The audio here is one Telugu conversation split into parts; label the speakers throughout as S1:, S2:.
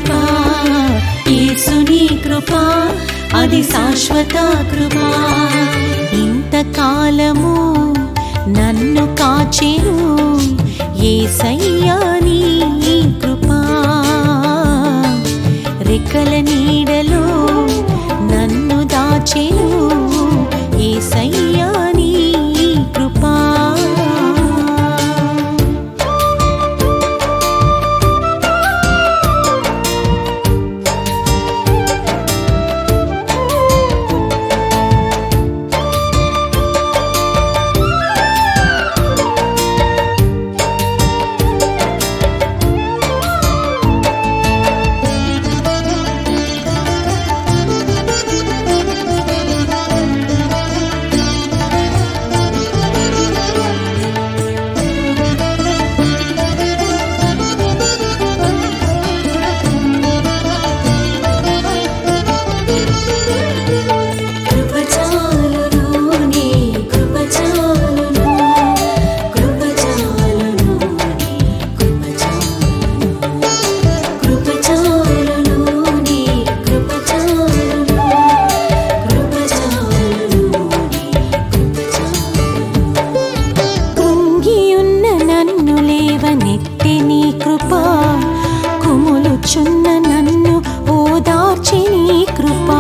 S1: కృపా యేసుని కృపా అది శాశ్వత కృపా ఇంతకాలము నన్ను కాచెను ఏసయ్యా నీ కృపా రెక్కల నీడలో నన్ను దాచెను ఏసయ్యా నీ కృపా కృపచాలును నీ కృపచాలును కృపచాలును నీ కృపచాలును కృపచాలును నీ కృపచాలును కృపచాలును నీ కృంగియున్న నన్ను లేవనెత్తి నీ కృపా కుములుచున్న నన్ను ఓదార్చి నీ కృపా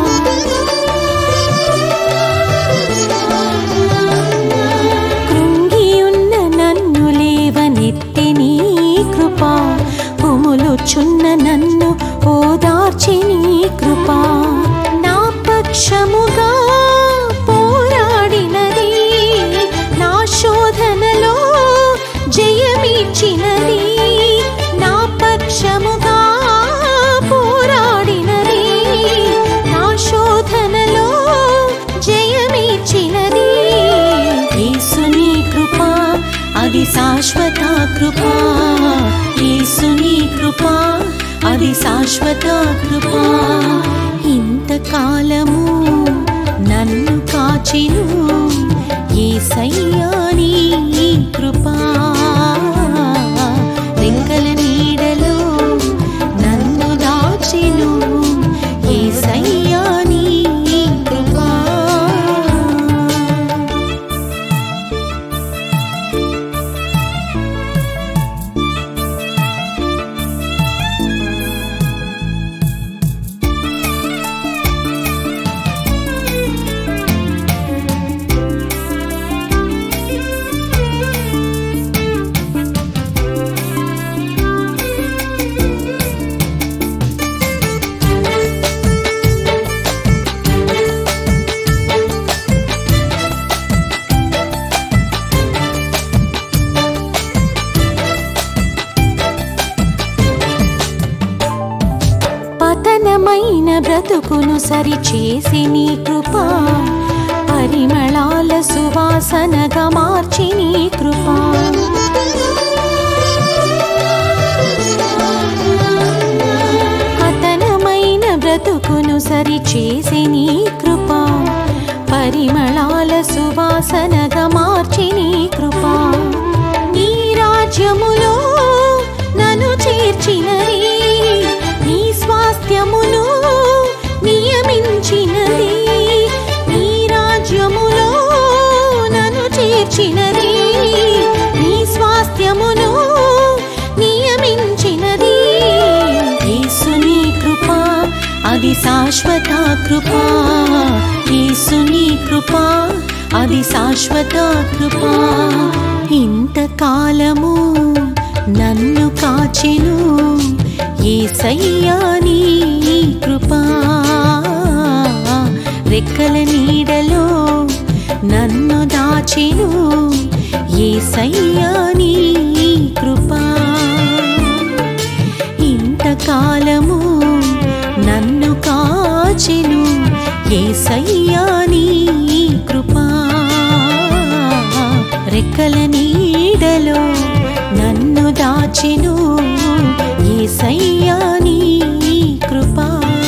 S1: కృంగియున్న నన్ను లేవనెత్తి నీ కృపా కుములుచున్న నన్ను ఓదార్చి నీ కృపా నా పక్షముగా పోరాడినది నా శోధనలో జయమిచ్చినది నా పక్షముగా పోరాడినది నా శోధనలో జయమిచ్చినది యేసుని కృపా అది శాశ్వత కృపా యేసుని కృపా అది శాశ్వత కృపా ఇంతకాలము నన్ను కాచిను ఏసయ్యా నీ కృపా రెక్కల నీడలో నన్ను దాచెను ఏసయ్యా నీ కృపా పతనమైన బ్రతుకును సరిచేసి నీ కృపా పరిమళాల సువాసనగా మార్చి నీ కృపా పతనమైన బ్రతుకును సరిచేసి నీ కృపా పరిమళాల సువాసనగా మార్చి నీ కృపా నీ రాజ్యములో నన్ను చేర్చినది నీ స్వాస్థ్యమును నియమించినది నీ రాజ్యములో నన్ను చేర్చినది నీ స్వాస్థ్యమును నియమించినది యేసుని కృపా అది శాశ్వత కృపా యేసుని కృపా అది శాశ్వత కృపా ఇంతకాలము నన్ను కాచెను ఏసయ్యా నీ కృపా రెక్కల నీడలో నన్ను దాచెను ఏసయ్యా నీ కృపా ఇంతకాలము నన్ను కాచెను ఏసయ్యా నీ కృపా రెక్కల నీడలో నన్ను దాచెను ఏసయ్యా నీ కృపా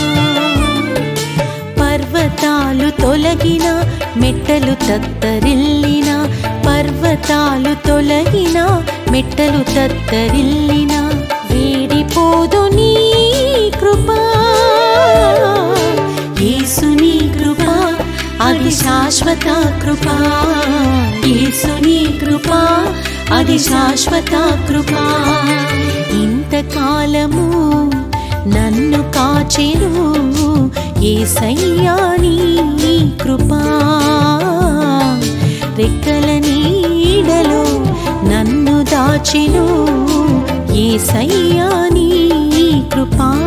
S1: పర్వతాలు తొలగిన మెట్టలు తత్తరిల్లిన పర్వతాలు తొలగిన మెట్టలు తత్తరిల్లిన వేడిపోదు నీ అది శాశ్వత కృపా యేసుని కృపా అది శాశ్వత కృపా ఇంతకాలము నన్ను కాచెను ఏసయ్యా నీ కృపా రెక్కల నీడలో నన్ను దాచెను ఏసయ్యా నీ కృపా